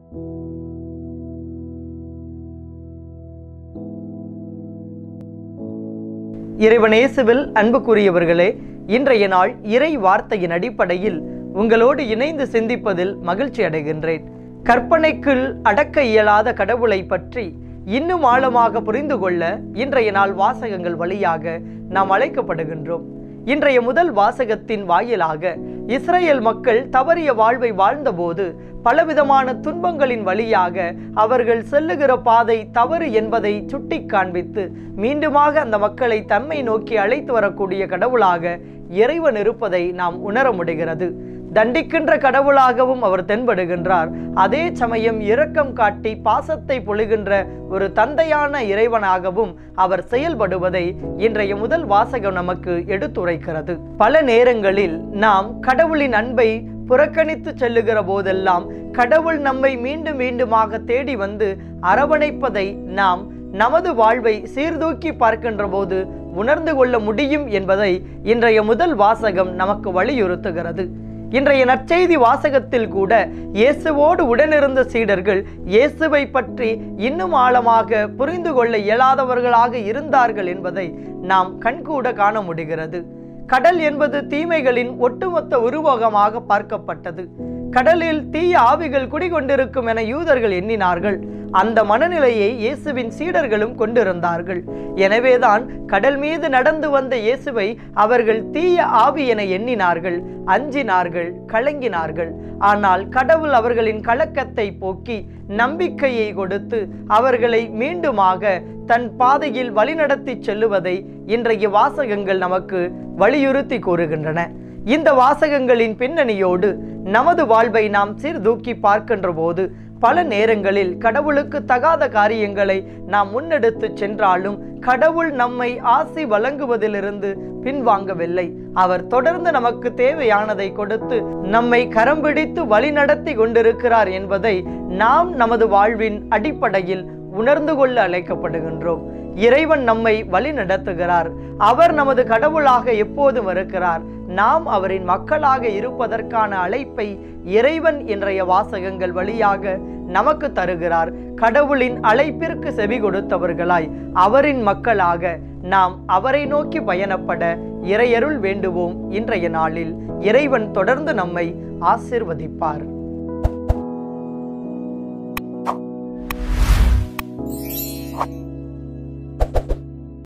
இறைவனேசுவில் அன்புக்குரியவர்களே இன்றைய நாள் இறை வார்த்தையின் அடிப்படையில் உங்களோடு இணைந்து சிந்திப்பதில் மகிழ்ச்சி அடைகின்றேன் கற்பனைக்குள் அடக்க இயலாத கடவுளை பற்றி இன்னும் ஆழமாக புரிந்து கொள்ள இன்றைய நாள் வாசகங்கள் வழியாக நாம் அழைக்கப்படுகின்றோம் இன்றைய முதல் வாசகத்தின் வாயிலாக இஸ்ரேல் மக்கள் தவறிய வாழ்வை வாழ்ந்தபோது பலவிதமான துன்பங்களின் வழியாக அவர்கள் செல்லுகிற பாதை தவறு என்பதை சுட்டி காண்பித்து மீண்டுமாக அந்த மக்களை தம்மை நோக்கி அழைத்து வரக்கூடிய கடவுளாக இறைவன் இருப்பதை நாம் உணர முடிகிறது தண்டிக்கின்ற கடவுளாகவும் அவர் தென்படுகின்றார் அதே சமயம் இரக்கம் காட்டி பாசத்தை பொழுகின்ற ஒரு தந்தையான இறைவனாகவும் அவர் செயல்படுவதை இன்றைய முதல் வாசகம் நமக்கு எடுத்துரைக்கிறது பல நேரங்களில் நாம் கடவுளின் அன்பை புறக்கணித்து செல்லுகிற போதெல்லாம் கடவுள் நம்மை மீண்டும் மீண்டுமாக தேடி வந்து அரவணைப்பதை நாம் நமது வாழ்வை சீர்தூக்கி பார்க்கின்ற போது உணர்ந்து கொள்ள முடியும் என்பதை இன்றைய முதல் வாசகம் நமக்கு வலியுறுத்துகிறது இன்றைய நற்செய்தி வாசகத்தில் கூட இயேசுவோடு உடனிருந்த சீடர்கள் இயேசுவை பற்றி இன்னும் ஆழமாக புரிந்து கொள்ள இயலாதவர்களாக இருந்தார்கள் என்பதை நாம் கண்கூட காண முடிகிறது கடல் என்பது தீமைகளின் ஒட்டுமொத்த உருவகமாக பார்க்கப்பட்டது கடலில் தீய ஆவிகள் குடிகொண்டிருக்கும் என யூதர்கள் எண்ணினார்கள் அந்த மனநிலையை இயேசுவின் சீடர்களும் கொண்டிருந்தார்கள் எனவேதான் கடல் மீது நடந்து வந்த இயேசுவை அவர்கள் தீய ஆவி என எண்ணினார்கள் அஞ்சினார்கள் கலங்கினார்கள் ஆனால் கடவுள் அவர்களின் கலக்கத்தை போக்கி நம்பிக்கையை கொடுத்து அவர்களை மீண்டுமாக தன் பாதையில் வழிநடத்தி செல்லுவதை இன்றைய வாசகங்கள் நமக்கு வலியுறுத்தி கூறுகின்றன இந்த வாசகங்களின் பின்னணியோடு நமது வாழ்வை நாம் சீர்தூக்கி பார்க்கின்ற போது பல நேரங்களில் கடவுளுக்கு தகாத காரியங்களை நாம் முன்னெடுத்து சென்றாலும் கடவுள் நம்மை ஆசி வழங்குவதிலிருந்து பின்வாங்கவில்லை அவர் தொடர்ந்து நமக்கு தேவையானதை கொடுத்து நம்மை கரம் பிடித்து வழிநடத்தி கொண்டிருக்கிறார் என்பதை நாம் நமது வாழ்வின் அடிப்படையில் உணர்ந்து கொள்ள அழைக்கப்படுகின்றோம் இறைவன் நம்மை வழி நடத்துகிறார் அவர் நமது கடவுளாக எப்போதும் இருக்கிறார் நாம் அவரின் மக்களாக இருப்பதற்கான அழைப்பை இறைவன் இன்றைய வாசகங்கள் வழியாக நமக்கு தருகிறார் கடவுளின் அழைப்பிற்கு செவி கொடுத்தவர்களாய் அவரின் மக்களாக நாம் அவரை நோக்கி பயணப்பட இறையருள் வேண்டுவோம் இன்றைய நாளில் இறைவன் தொடர்ந்து நம்மை ஆசிர்வதிப்பார்